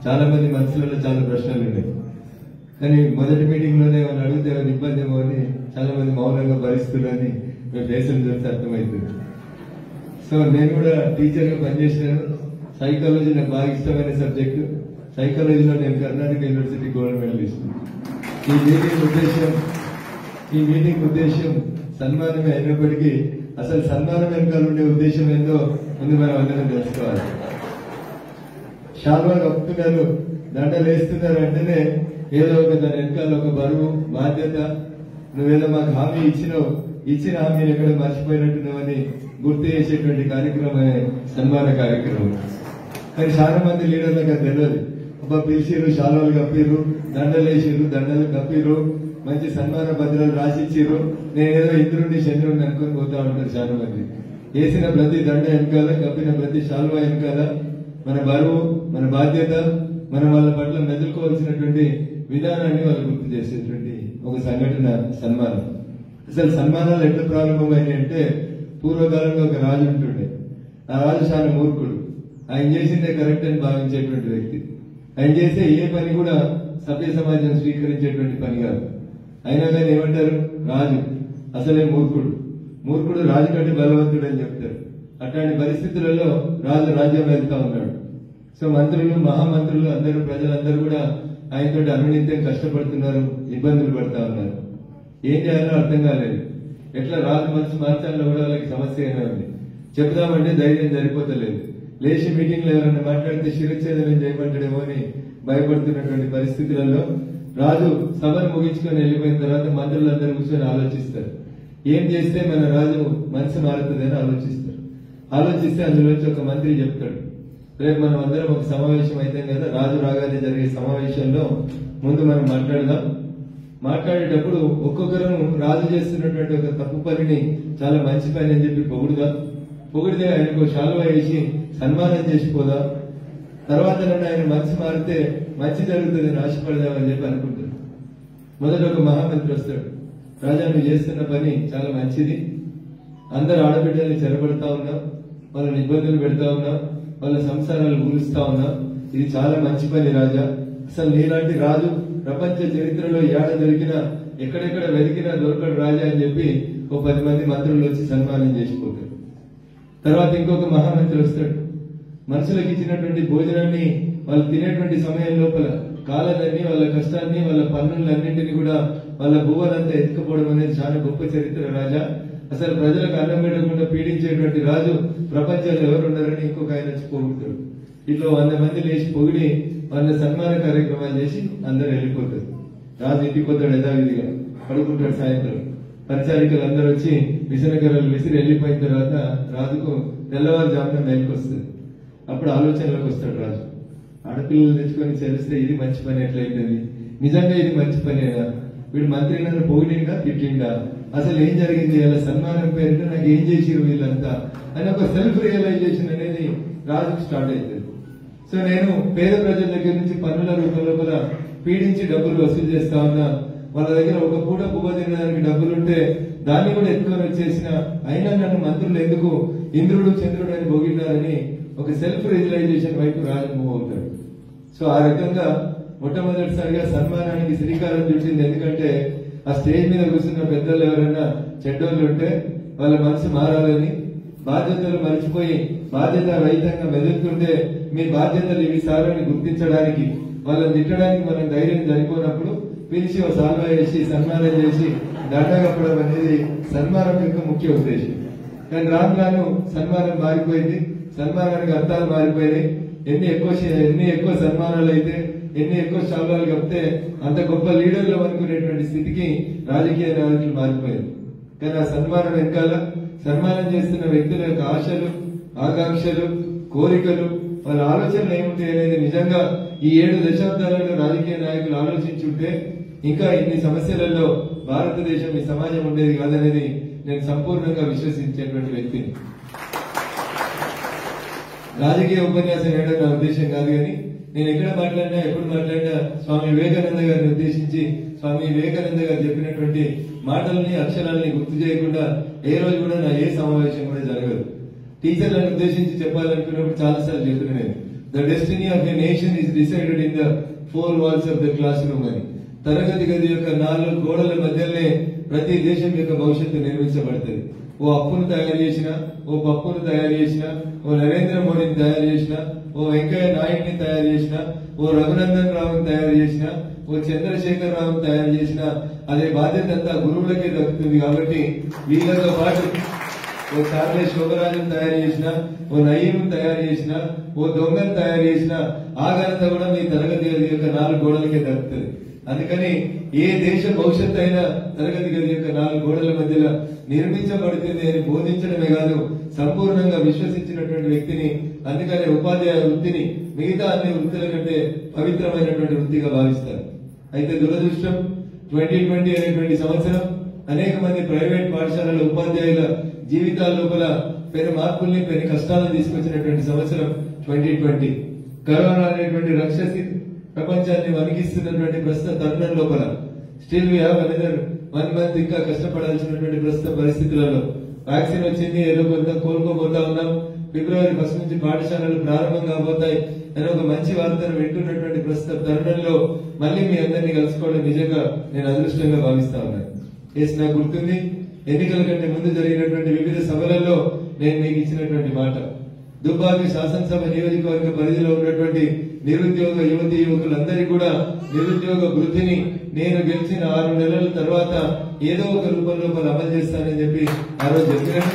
చాలా మంది మనసులలో చాలా ప్రశ్నలు ఉన్నాయి కానీ మొదటి మీటింగ్ లోనే ఏమైనా అడిగితే ఏమైనా ఇబ్బంది ఏమో అని చాలా మంది మౌనంగా భరిస్తున్నారని మీ ఫేసులు చూస్తే అర్థమవుతుంది సో నేను కూడా టీచర్ గా పనిచేసినాను సైకాలజీ నాకు బాగా ఇష్టమైన సబ్జెక్టు సైకాలజీలో నేను కర్ణాటక యూనివర్సిటీ గోల్డ్ మెడలిస్ట్ ఈ మీటింగ్ ఉద్దేశం ఈ మీటింగ్ ఉద్దేశం సన్మానమే అయినప్పటికీ అసలు సన్మానం వెనకాల ఉండే ఉద్దేశం ఏందో ముందు మనం అందరం తెలుసుకోవాలి షాల్వా కప్పుతున్నారు దండలు వేస్తున్నారు అంటేనే ఏదో ఒక దాని వెనకాల ఒక బరువు బాధ్యత నువ్వేదో మాకు హామీ ఇచ్చినావు ఇచ్చిన హామీని ఎక్కడ మర్చిపోయినట్టున్నావని గుర్తు చేసేటువంటి కార్యక్రమమే సన్మాన కార్యక్రమం కానీ చాలా మంది లీడర్లకు అది తెలియదు అబ్బా పిలిచిర్రు శాలువాలు కప్పిర్రు దండలు వేసిర్రు దండలు కప్పిర్రు మంచి సన్మాన భద్రాలు రాసిచ్చిర్రు నేనేదో ఇంద్రుడిని చంద్రుడిని అనుకుని పోతా ఉంటారు చాలా మంది వేసిన ప్రతి దండ వెనకాల కప్పిన ప్రతి శాలువా వెనకాల మన బరువు మన బాధ్యత మనం వాళ్ళ పట్ల మెదులుకోవాల్సినటువంటి విధానాన్ని వాళ్ళు గుర్తు చేసేటువంటి ఒక సంఘటన సన్మానం అసలు సన్మానాలు ఎట్లా ప్రారంభమైనాయి అంటే పూర్వకాలంలో ఒక రాజు ఉంటుండే ఆ రాజు చాలా మూర్ఖుడు ఆయన చేసిందే కరెక్ట్ అని భావించేటువంటి వ్యక్తి ఆయన చేసే ఏ పని కూడా సభ్య సమాజం స్వీకరించేటువంటి పని కాదు అయినా కానీ ఏమంటారు రాజు అసలే మూర్ఖుడు మూర్ఖుడు రాజు కంటే బలవంతుడు అని చెప్తారు అట్లాంటి పరిస్థితులలో రాజు రాజ్యం వెళ్తా ఉన్నాడు సో మంత్రులు మహామంత్రులు అందరూ ప్రజలందరూ కూడా ఆయనతో అనునిత్యం కష్టపడుతున్నారు ఇబ్బందులు పడతా ఉన్నారు ఏం చేయాలో అర్థం కాలేదు ఎట్లా రాజు మనసు మార్చాలో కూడా వాళ్ళకి సమస్యగానే ఉంది చెప్దామంటే ధైర్యం సరిపోతలేదు లేచి మీటింగ్ లో ఎవరైనా మాట్లాడితే శిరచ్ఛేదనం చేయమంటాడేమో అని భయపడుతున్నటువంటి పరిస్థితులలో రాజు సభను ముగించుకొని వెళ్ళిపోయిన తర్వాత మంత్రులందరూ కూర్చొని ఆలోచిస్తారు ఏం చేస్తే మన రాజు మనసు మారుతుందని ఆలోచిస్తారు ఆలోచిస్తే అందులోంచి ఒక మంత్రి చెప్తాడు రేపు మనం అందరం ఒక సమావేశం అయితే కదా రాజు రాగానే జరిగే సమావేశంలో ముందు మనం మాట్లాడదాం మాట్లాడేటప్పుడు ఒక్కొక్కరు రాజు చేస్తున్నటువంటి ఒక తప్పు పనిని చాలా మంచి పని అని చెప్పి పొగుడుదా పొగిడితే ఆయనకు శాలువా వేసి సన్మానం చేసిపోదా తర్వాత నన్ను ఆయన మనసు మారితే మంచి జరుగుతుంది ఆశపడదామని చెప్పి అనుకుంటారు మొదట ఒక మహామంత్రి వస్తాడు రాజా నువ్వు చేస్తున్న పని చాలా మంచిది అందరు ఆడబిడ్డల్ని చెరబడతా ఉన్నాం వాళ్ళని ఇబ్బందులు పెడతా ఉన్నాం వాళ్ళ సంసారాలు ఊరుస్తా ఉన్నాం ఇది చాలా మంచి పని రాజా అసలు నీలాంటి రాజు ప్రపంచ చరిత్రలో ఏడ దొరికినా ఎక్కడెక్కడ వెతికినా దొరకడు రాజా అని చెప్పి ఓ పది మంది మంత్రులు వచ్చి సన్మానం చేసిపోతారు తర్వాత ఇంకొక మహామంత్రి వస్తాడు మనుషులకు ఇచ్చినటువంటి భోజనాన్ని వాళ్ళు తినేటువంటి సమయం లోపల కాలదన్ని వాళ్ళ కష్టాన్ని వాళ్ళ పన్నులన్నింటినీ కూడా వాళ్ళ భూవలంతా ఎత్తుకుపోవడం అనేది చాలా గొప్ప చరిత్ర రాజా అసలు ప్రజలకు అన్నం పెట్టకుండా పీడించేటువంటి రాజు ప్రపంచంలో ఎవరు ఉన్నారని ఇంకొక ఆయన వచ్చి పొగుడుతాడు ఇట్లా వంద మంది లేచి పొగిడి వాళ్ళ సన్మాన కార్యక్రమాలు చేసి అందరూ వెళ్ళిపోతారు రాజు ఇంటికి పోతాడు యథావిధిగా పడుకుంటాడు సాయంత్రం పరిచారికలు అందరూ వచ్చి విసనకరలు విసిరి వెళ్ళిపోయిన తర్వాత రాజుకు తెల్లవారుజామున మేలుకు వస్తుంది అప్పుడు ఆలోచనలోకి వస్తాడు రాజు ఆడపిల్లలు తెచ్చుకొని చేస్తే ఇది మంచి పని ఎట్లయితుంది నిజంగా ఇది మంచి పనేనా వీడు మంత్రి నన్ను పొగిడిండా తిట్టిండా అసలు ఏం జరిగింది అలా సన్మానం పేరుతో నాకు ఏం చేసిరు వీళ్ళంతా అని ఒక సెల్ఫ్ రియలైజేషన్ అనేది రాజుకు స్టార్ట్ అవుతుంది సో నేను పేద ప్రజల దగ్గర నుంచి పన్నుల రూపంలో కూడా పీడించి డబ్బులు వసూలు చేస్తా ఉన్నా వాళ్ళ దగ్గర ఒక పూట పువ్వ తినడానికి డబ్బులుంటే దాన్ని కూడా ఎత్తుకొని వచ్చేసిన అయినా నన్ను మంత్రులు ఎందుకు ఇంద్రుడు చంద్రుడు అని భోగిన్నారని ఒక సెల్ఫ్ రియలైజేషన్ వైపు రాజు మూవ్ అవుతాడు సో ఆ రకంగా మొట్టమొదటిసారిగా సన్మానానికి శ్రీకారం చుట్టింది ఎందుకంటే ఆ స్టేజ్ మీద కూర్చున్న పెద్దలు ఎవరైనా చెడ్డోళ్ళు ఉంటే వాళ్ళ మనసు మారాలని బాధ్యతలు మర్చిపోయి బాధ్యత రహితంగా మెదులుతుంటే మీ బాధ్యతలు ఇవి సారని గుర్తించడానికి వాళ్ళని తిట్టడానికి మనం ధైర్యం సరిపోనప్పుడు పిలిచి ఒక సాల్వా వేసి సన్మానం చేసి దండ కప్పడం అనేది సన్మానం యొక్క ముఖ్య ఉద్దేశం కానీ రాను రాను సన్మానం మారిపోయింది సన్మానానికి అర్థాలు మారిపోయినాయి ఎన్ని ఎక్కువ శ- ఎన్ని ఎక్కువ సన్మానాలు అయితే ఎన్ని ఎక్కువ శాలాలు కప్పితే అంత గొప్ప లీడర్లు అనుకునేటువంటి స్థితికి రాజకీయ నాయకులు మారిపోయారు కానీ ఆ సన్మానం వెనకాల సన్మానం చేస్తున్న వ్యక్తుల యొక్క ఆశలు ఆకాంక్షలు కోరికలు వాళ్ళ ఆలోచనలు ఏముంటాయి అనేది నిజంగా ఈ ఏడు దశాబ్దాలలో రాజకీయ నాయకులు ఆలోచించుంటే ఇంకా ఇన్ని సమస్యలలో భారతదేశం ఈ సమాజం ఉండేది కాదనేది నేను సంపూర్ణంగా విశ్వసించేటువంటి వ్యక్తిని రాజకీయ ఉపన్యాసం వేయడం నా ఉద్దేశం కాదు కానీ నేను ఎక్కడ మాట్లాడినా ఎప్పుడు మాట్లాడినా స్వామి వివేకానంద గారిని ఉద్దేశించి స్వామి వివేకానంద గారు చెప్పినటువంటి మాటల్ని అక్షరాలని గుర్తు చేయకుండా ఏ రోజు కూడా నా ఏ సమావేశం కూడా జరగదు టీచర్లను ఉద్దేశించి చెప్పాలనుకున్నప్పుడు చాలా సార్లు చెప్పిన నేను the destiny of a nation is decided in the four walls of the classroom అని తరగతి గది యొక్క నాలుగు గోడల మధ్యలోనే ప్రతి దేశం యొక్క భవిష్యత్తు నిర్మించబడుతుంది ఓ అప్పును తయారు చేసిన ఓ పప్పును తయారు చేసిన ఓ నరేంద్ర మోడీని తయారు చేసిన ఓ వెంకయ్య నాయుడిని తయారు చేసిన ఓ రఘునందన్ రావుని తయారు చేసిన ఓ చంద్రశేఖర్ రావుని తయారు చేసిన అదే బాధ్యత అంతా గురువులకే దక్కుతుంది కాబట్టి వీళ్ళతో పాటు ఓ చార్లే శోభరాజును తయారు చేసిన ఓ నయీం తయారు చేసిన ఓ దొంగను తయారు చేసిన ఆ ఘనత కూడా మీ తరగతి గది యొక్క నాలుగు గోడలకే దక్కుతుంది అందుకని ఏ దేశ భవిష్యత్తు అయినా తరగతి గది యొక్క నాలుగు గోడల మధ్యలో నిర్మించబడుతుంది అని బోధించడమే కాదు సంపూర్ణంగా విశ్వసించినటువంటి వ్యక్తిని అందుకనే ఉపాధ్యాయ వృత్తిని మిగతా అన్ని వృత్తుల కంటే పవిత్రమైనటువంటి వృత్తిగా భావిస్తారు అయితే దురదృష్టం ట్వంటీ ట్వంటీ అనేటువంటి సంవత్సరం అనేక మంది ప్రైవేట్ పాఠశాలల ఉపాధ్యాయుల జీవితాల లోపల పెను మార్పుల్ని పెను కష్టాలను తీసుకొచ్చినటువంటి సంవత్సరం ట్వంటీ ట్వంటీ కరోనా అనేటువంటి రక్షసి ప్రపంచాన్ని వణికిస్తున్నటువంటి ప్రస్తుత తరుణం లోపల still we have another one month ఇంకా కష్టపడాల్సినటువంటి ప్రస్తుత పరిస్థితులలో వ్యాక్సిన్ వచ్చింది ఏదో కొంత కోలుకోబోతా ఉన్నాం ఫిబ్రవరి ఫస్ట్ నుంచి పాఠశాలలు ప్రారంభం కాబోతాయి అని ఒక మంచి వార్తను వింటున్నటువంటి ప్రస్తుత తరుణంలో మళ్ళీ మీ అందరినీ కలుసుకోవడం నిజంగా నేను అదృష్టంగా భావిస్తా ఉన్నాను ఎస్ నాకు గుర్తుంది ఎన్నికల కంటే ముందు జరిగినటువంటి వివిధ సభలలో నేను మీకు ఇచ్చినటువంటి మాట దుబ్బాకి శాసనసభ నియోజకవర్గ పరిధిలో ఉన్నటువంటి నిరుద్యోగ యువతి యువకులందరికీ కూడా నిరుద్యోగ వృద్ధిని నేను గెలిచిన ఆరు నెలల తర్వాత ఏదో ఒక రూపంలో వాళ్ళు అమలు చేస్తానని చెప్పి ఆ రోజు చెప్పినాను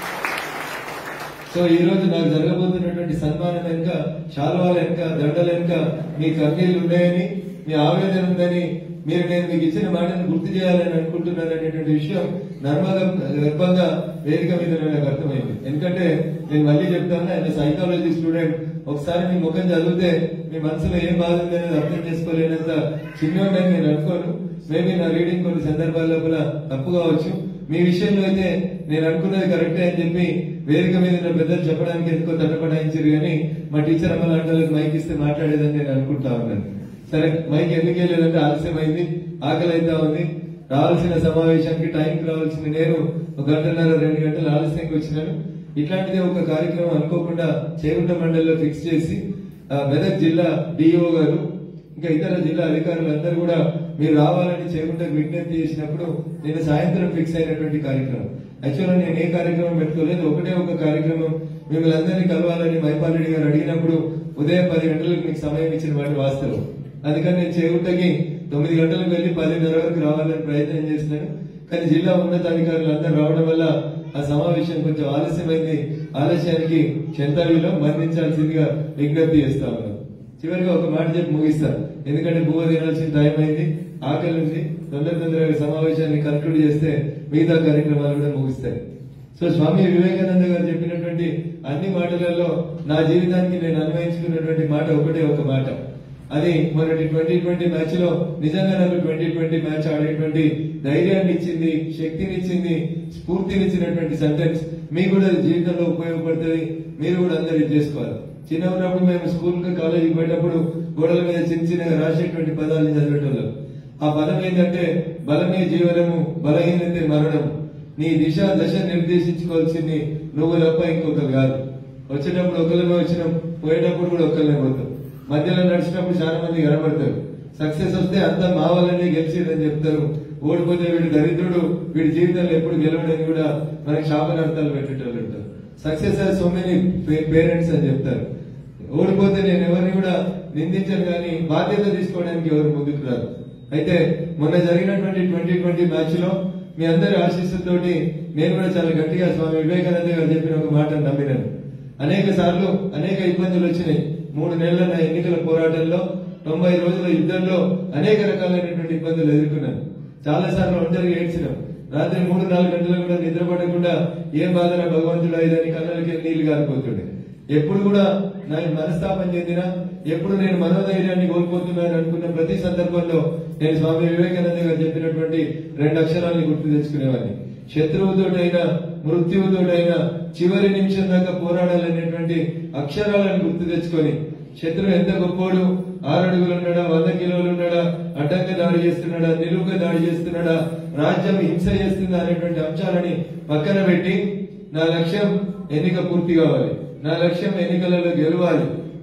సో ఈ రోజు నాకు జరగబోతున్నటువంటి సన్మానం వెనుక శాల్వాల వెనుక దండల వెనుక మీ కన్నీళ్లు ఉన్నాయని మీ ఆవేదన ఉందని మీరు నేను మీకు ఇచ్చిన మాటను గుర్తు చేయాలని అనుకుంటున్నాను అనేటువంటి విషయం నర్మగా గర్భంగా వేదిక మీద నాకు అర్థమైంది ఎందుకంటే నేను మళ్ళీ చెప్తాను ఆయన సైకాలజీ స్టూడెంట్ ఒకసారి మీ ముఖం చదివితే మీ మనసులో ఏం బాధ ఉంది అనేది అర్థం చేసుకోలేనంత చిన్నోడని నేను అనుకోను మేబీ నా రీడింగ్ కొన్ని సందర్భాల లోపల తప్పు కావచ్చు మీ విషయంలో అయితే నేను అనుకున్నది కరెక్టే అని చెప్పి వేదిక మీద ఉన్న పెద్దలు చెప్పడానికి ఎందుకో తట్టపడాయించారు కానీ మా టీచర్ అమ్మ లాంటి మైక్ ఇస్తే మాట్లాడేదని నేను అనుకుంటా ఉన్నాను సరే మైక్ ఎందుకు వెళ్ళలేదంటే ఆలస్యం అయింది ఆకలి అయితే ఉంది రావాల్సిన సమావేశానికి టైంకి రావాల్సిన నేను ఒక గంటన్నర రెండు గంటలు ఆలస్యంగా వచ్చినాను ఇట్లాంటిదే ఒక కార్యక్రమం అనుకోకుండా చేగుంట మండలిలో ఫిక్స్ చేసి ఆ, మెదక్ జిల్లా డిఓ గారు ఇంకా ఇతర జిల్లా అధికారులందరూ కూడా మీరు రావాలని చేకుంటకు విజ్ఞప్తి చేసినప్పుడు నేను సాయంత్రం ఫిక్స్ అయినటువంటి కార్యక్రమం యాక్చువల్గా నేను ఏ కార్యక్రమం పెట్టుకోలేదు ఒకటే ఒక కార్యక్రమం మిమ్మల్ని అందరినీ కలవాలని మైపాలరెడ్డి గారు అడిగినప్పుడు ఉదయం పది గంటలకు మీకు సమయం ఇచ్చిన మాట వాస్తవం అందుకని నేను చేగుంటకి తొమ్మిది గంటలకు వెళ్లి పదిన్నర వరకు రావాలని ప్రయత్నం చేసినాను కానీ జిల్లా ఉన్నతాధికారులు అందరూ రావడం వల్ల ఆ సమావేశం కొంచెం ఆలస్యమైంది ఆలస్యానికి చెంతావిలో మరణించాల్సిందిగా విజ్ఞప్తి చేస్తా ఉన్నాను చివరిగా ఒక మాట చెప్పి ముగిస్తాను ఎందుకంటే బువ్వ తినాల్సిన టైం అయింది ఆకలి ఉంది తొందర తొందరగా సమావేశాన్ని కన్క్లూడ్ చేస్తే మిగతా కార్యక్రమాలు కూడా ముగిస్తాయి సో స్వామి వివేకానంద గారు చెప్పినటువంటి అన్ని మాటలలో నా జీవితానికి నేను అన్వయించుకున్నటువంటి మాట ఒకటే ఒక మాట అది మొన్నటి ట్వంటీ ట్వంటీ మ్యాచ్ లో నిజంగా నాకు ట్వంటీ ట్వంటీ మ్యాచ్ ఆడేటువంటి ధైర్యాన్ని ఇచ్చింది శక్తిని ఇచ్చింది స్ఫూర్తినిచ్చినటువంటి సెంటెన్స్ మీకు కూడా అది జీవితంలో ఉపయోగపడుతుంది మీరు కూడా అందరు ఇది చేసుకోవాలి చిన్న ఉన్నప్పుడు మేము స్కూల్ కి కాలేజీకి పోయేటప్పుడు గోడల మీద చిన్న చిన్నగా రాసేటువంటి పదాలను చదివేటోళ్ళం ఆ పదం ఏంటంటే బలమే జీవనము బలహీనతే మరణము నీ దిశ దశ నిర్దేశించుకోవాల్సింది నువ్వు తప్ప ఇంకొకరు కాదు వచ్చేటప్పుడు ఒకరిమే వచ్చినాం పోయేటప్పుడు కూడా ఒకరినే పోతాం మధ్యలో నడిచినప్పుడు చాలా మంది కనబడతారు సక్సెస్ వస్తే అంతా మా వల్లనే గెలిచిందని చెప్తారు ఓడిపోతే వీడు దరిద్రుడు వీడి జీవితంలో ఎప్పుడు గెలవడని కూడా మనకి శాపనార్థాలు పెట్టేటోళ్ళు ఉంటారు సక్సెస్ సో మెనీ పేరెంట్స్ అని చెప్తారు ఓడిపోతే నేను ఎవరిని కూడా నిందించను కానీ బాధ్యత తీసుకోవడానికి ఎవరు ముందుకు రారు అయితే మొన్న జరిగినటువంటి ట్వంటీ ట్వంటీ మ్యాచ్ లో మీ అందరి ఆశీస్సులతోటి నేను కూడా చాలా గట్టిగా స్వామి వివేకానంద గారు చెప్పిన ఒక మాట నమ్మినాను అనేక సార్లు అనేక ఇబ్బందులు వచ్చినాయి మూడు నెలల నా ఎన్నికల పోరాటంలో తొంభై రోజుల యుద్ధంలో అనేక రకాలైనటువంటి ఇబ్బందులు ఎదుర్కొన్నాను చాలా సార్లు ఒంటరిగా ఏడ్చినాం రాత్రి మూడు నాలుగు గంటలు కూడా నిద్రపడకుండా ఏం బాధన భగవంతుడు ఐదని కళ్ళకి నీళ్లు గారిపోతుండే ఎప్పుడు కూడా నా మనస్తాపం చెందినా ఎప్పుడు నేను మనోధైర్యాన్ని కోల్పోతున్నాను అనుకున్న ప్రతి సందర్భంలో నేను స్వామి వివేకానంద గారు చెప్పినటువంటి రెండు అక్షరాలను గుర్తు తెచ్చుకునేవాడిని శత్రువుతోటైనా మృత్యువుతోటైనా చివరి నిమిషం దాకా పోరాడాలనేటువంటి అక్షరాలను గుర్తు తెచ్చుకొని శత్రువు ఎంత గొప్పోడు ఆరు అడుగులు ఉన్నాడా వంద కిలోలు ఉన్నాడా అడ్డంగా దాడి చేస్తున్నాడా నిలువుగా దాడి చేస్తున్నాడా రాజ్యం హింస చేస్తుందా అనేటువంటి అంశాలని పక్కన పెట్టి నా లక్ష్యం ఎన్నిక పూర్తి కావాలి నా లక్ష్యం ఎన్నికలలో గెలవాలి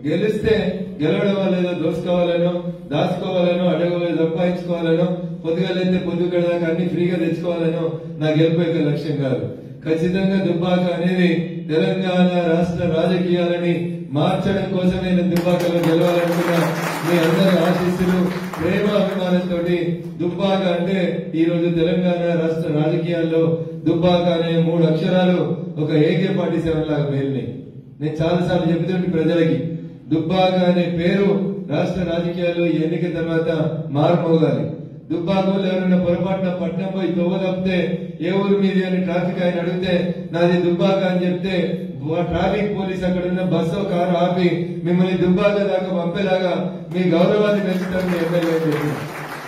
గెలిస్తే గెలవడం వల్ల ఏదో దోసుకోవాలనో దాచుకోవాలనో అడగలో సంపాదించుకోవాలనో పొద్దుగాలైతే పొద్దుగడదాకా అన్ని ఫ్రీగా తెచ్చుకోవాలనో నా గెలుపు యొక్క లక్ష్యం కాదు ఖచ్చితంగా దుబ్బాక అనేది తెలంగాణ రాష్ట్ర రాజకీయాలని మార్చడం కోసమే నేను దుబ్బాకలో గెలవాలనుకున్నా మీ అందరి ఆశీస్సులు ప్రేమ అభిమానంతో దుబ్బాక అంటే ఈ రోజు తెలంగాణ రాష్ట్ర రాజకీయాల్లో దుబ్బాక అనే మూడు అక్షరాలు ఒక ఏకే ఫార్టీ సెవెన్ లాగా పేరున్నాయి నేను చాలా సార్లు చెబుతుంటే ప్రజలకి దుబ్బాక అనే పేరు రాష్ట్ర రాజకీయాల్లో ఈ ఎన్నిక తర్వాత మారుమోగాలి దుబ్బాకలో ఎవరైనా పొరపాటున పట్నం పోయి తొవ్వ తప్పితే ఏ ఊరు మీది అని ట్రాఫిక్ ఆయన అడిగితే నాది దుబ్బాక అని చెప్తే వా- ట్రాఫిక్ పోలీస్ అక్కడ ఉన్న బస్సు కారు ఆపి మిమ్మల్ని దుబ్బాక దాకా పంపేలాగా మీ గౌరవాన్ని పెంచుతారు మీ ఎమ్మెల్యే అని చెప్పింది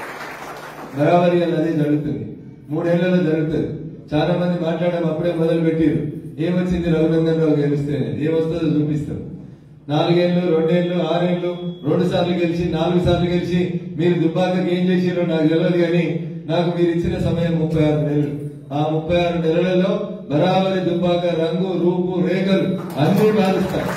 బరాబరి అదే జరుగుతుంది మూడేళ్లలో జరుగుతుంది చాలా మంది మాట్లాడడం అప్పుడే మొదలు పెట్టిరు ఏమొచ్చింది రఘునందన్ రావు గెలిస్తేనే ఏమొస్తుందో చూపిస్తాం నాలుగేళ్లు రెండేళ్లు ఆరేళ్లు రెండు సార్లు గెలిచి నాలుగు సార్లు గెలిచి మీరు దుబ్బాకకి ఏం చేసిరో నాకు తెలియదు కానీ నాకు మీరు ఇచ్చిన సమయం ముప్పై ఆరు నెలలు ఆ ముప్పై ఆరు నెలలలో బరాబరి దుబ్బాక రంగు రూపు రేఖలు అన్ని మారుస్తాయి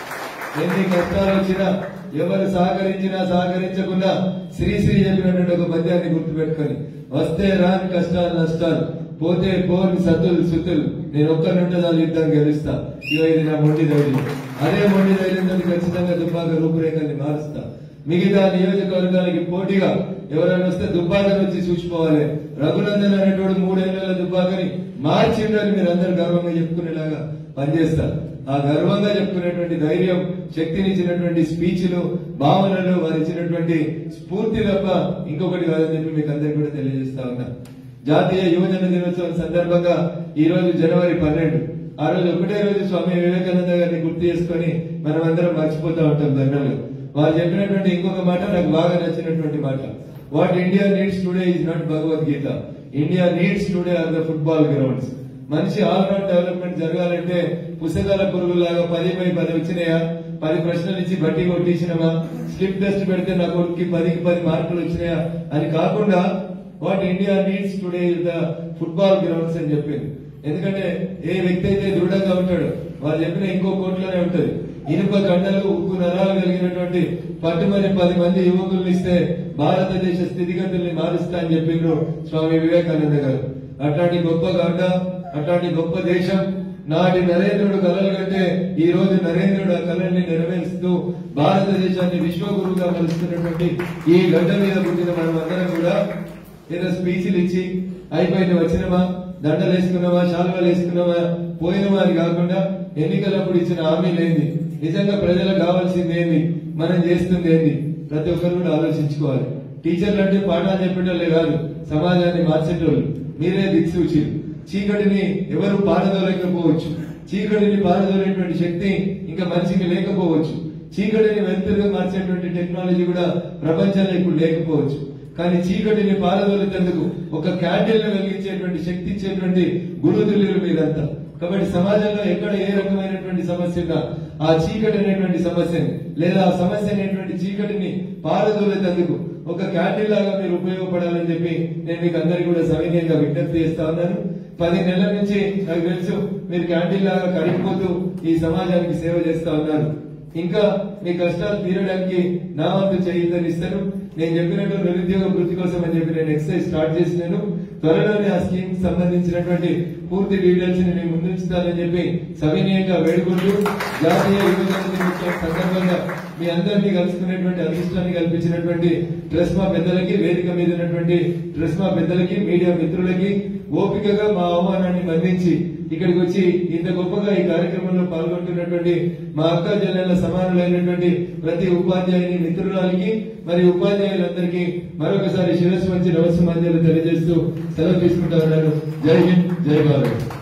ఎన్ని కష్టాలు వచ్చినా ఎవరు సహకరించినా సహకరించకుండా శ్రీశ్రీ చెప్పినటువంటి ఒక పద్యాన్ని గుర్తుపెట్టుకొని వస్తే రాని కష్టాలు నష్టాలు పోతే పోని సతులు సుతులు నేను ఒక్కరినుంటే దాని యుద్ధం గెలుస్తా ఇక ఇది నా మొండి ధైర్యం అదే మొండి ధైర్యంతో ఖచ్చితంగా దుబ్బాక రూపురేఖల్ని మారుస్తా మిగతా నియోజకవర్గానికి పోటీగా ఎవరైనా వస్తే దుబ్బాక నుంచి చూసిపోవాలి రఘునందన్ అనేటువంటి మూడేళ్ల దుబ్బాకని మార్చిండని మీరు అందరు గర్వంగా చెప్పుకునేలాగా పనిచేస్తారు ఆ గర్వంగా చెప్పుకునేటువంటి ధైర్యం శక్తినిచ్చినటువంటి స్పీచ్లు భావనలు వారు ఇచ్చినటువంటి స్ఫూర్తి తప్ప ఇంకొకటి కాదని చెప్పి మీకు అందరికీ కూడా తెలియజేస్తా ఉన్నా జాతీయ యువజన దినోత్సవం సందర్భంగా ఈ రోజు జనవరి పన్నెండు ఆ రోజు ఒకటే రోజు స్వామి వివేకానంద గారిని గుర్తు చేసుకొని మనం అందరం మర్చిపోతా ఉంటాం దండలు వారు చెప్పినటువంటి ఇంకొక మాట నాకు బాగా నచ్చినటువంటి మాట what India needs today is not Bhagavad Gita India needs today are the football grounds మనిషి ఆల్రౌండ్ డెవలప్మెంట్ జరగాలంటే పుస్తకాల పురుగులాగా పది పై పది వచ్చినాయా పది ప్రశ్నలు ఇచ్చి బట్టి కొట్టించినమా స్లిప్ టెస్ట్ పెడితే నా కొడుకు పదికి పది మార్కులు వచ్చినాయా అని కాకుండా what India needs today is the football grounds అని చెప్పింది ఎందుకంటే ఏ వ్యక్తి అయితే దృఢంగా ఉంటాడో వాళ్ళు చెప్పిన ఇంకో కోట్లోనే ఉంటది ఇనుప గంటలు ఉక్కు నరాలు కలిగినటువంటి పట్టుమని పది మంది యువకుల్ని ఇస్తే భారతదేశ స్థితిగతుల్ని మారుస్తా అని చెప్పిండ్రు స్వామి వివేకానంద గారు అట్లాంటి గొప్ప గడ్డ అట్లాంటి గొప్ప దేశం నాటి నరేంద్రుడు కలలు కంటే ఈ రోజు నరేంద్రుడు ఆ కళల్ని నెరవేరుస్తూ భారతదేశాన్ని విశ్వగురువుగా మలుస్తున్నటువంటి ఈ గడ్డ మీద పుట్టిన మనం అందరం కూడా ఏదో స్పీచ్లు ఇచ్చి అయిపోయింది వచ్చినమా దండలు వేసుకున్నామా శాలువాలు వేసుకున్నామా పోయినమా అని కాకుండా ఎన్నికలప్పుడు ఇచ్చిన హామీలు ఏంది నిజంగా ప్రజలకు కావాల్సింది ఏంది మనం చేస్తుంది ఏంది ప్రతి ఒక్కరు కూడా ఆలోచించుకోవాలి టీచర్లు అంటే పాఠాలు చెప్పేటోళ్ళే కాదు సమాజాన్ని మార్చేటోళ్ళు మీరే దిక్సూచిలు చీకటిని ఎవరు పారదోలేకపోవచ్చు చీకటిని పారదోలేటువంటి శక్తి ఇంకా మనిషికి లేకపోవచ్చు చీకటిని వెలుతురుగా మార్చేటువంటి టెక్నాలజీ కూడా ప్రపంచంలో ఇప్పుడు లేకపోవచ్చు కానీ చీకటిని పారదోలేందుకు ఒక క్యాండిల్ ను వెలిగించేటువంటి శక్తి ఇచ్చేటువంటి గురుతుల్యులు మీరంతా కాబట్టి సమాజంలో ఎక్కడ ఏ రకమైనటువంటి సమస్య ఉన్నా ఆ చీకటి అనేటువంటి సమస్యని లేదా ఆ సమస్య అనేటువంటి చీకటిని పారదోలేందుకు ఒక క్యాండిల్ లాగా మీరు ఉపయోగపడాలని చెప్పి నేను మీకు అందరికీ కూడా సవినయంగా విజ్ఞప్తి చేస్తా ఉన్నాను పది నెలల నుంచి నాకు తెలుసు మీరు క్యాంటీన్ లాగా కడిగిపోతూ ఈ సమాజానికి సేవ చేస్తా ఉన్నారు ఇంకా మీ కష్టాలు తీరడానికి నా వంతు చేయిద్దరిస్తాను నేను చెప్పినట్టు నిరుద్యోగ వృత్తి కోసం అని చెప్పి నేను ఎక్సైజ్ స్టార్ట్ చేసినాను త్వరలోనే ఆ స్కీమ్ సంబంధించినటువంటి పూర్తి డీటెయిల్స్ ని నేను ముందుంచుతానని చెప్పి సవినయంగా వేడుకుంటూ జాతీయ యువజన దినోత్సవం సందర్భంగా మీ అందరినీ కలుసుకునేటువంటి అదృష్టాన్ని కల్పించినటువంటి ట్రెస్మా పెద్దలకి వేదిక మీద ఉన్నటువంటి ట్రెస్మా పెద్దలకి మీడియా మిత్రులకి ఓపికగా మా ఆహ్వానాన్ని బంధించి ఇక్కడికి వచ్చి ఇంత గొప్పగా ఈ కార్యక్రమంలో పాల్గొంటున్నటువంటి మా అక్క జిల్లాల సమానులైనటువంటి ప్రతి ఉపాధ్యాయుని మిత్రురాలకి మరి ఉపాధ్యాయులందరికీ మరొకసారి శిరస్సు వచ్చి నమస్సు మాధ్యాలు తెలియజేస్తూ సెలవు తీసుకుంటా ఉన్నాను జై హింద్ జై భారత్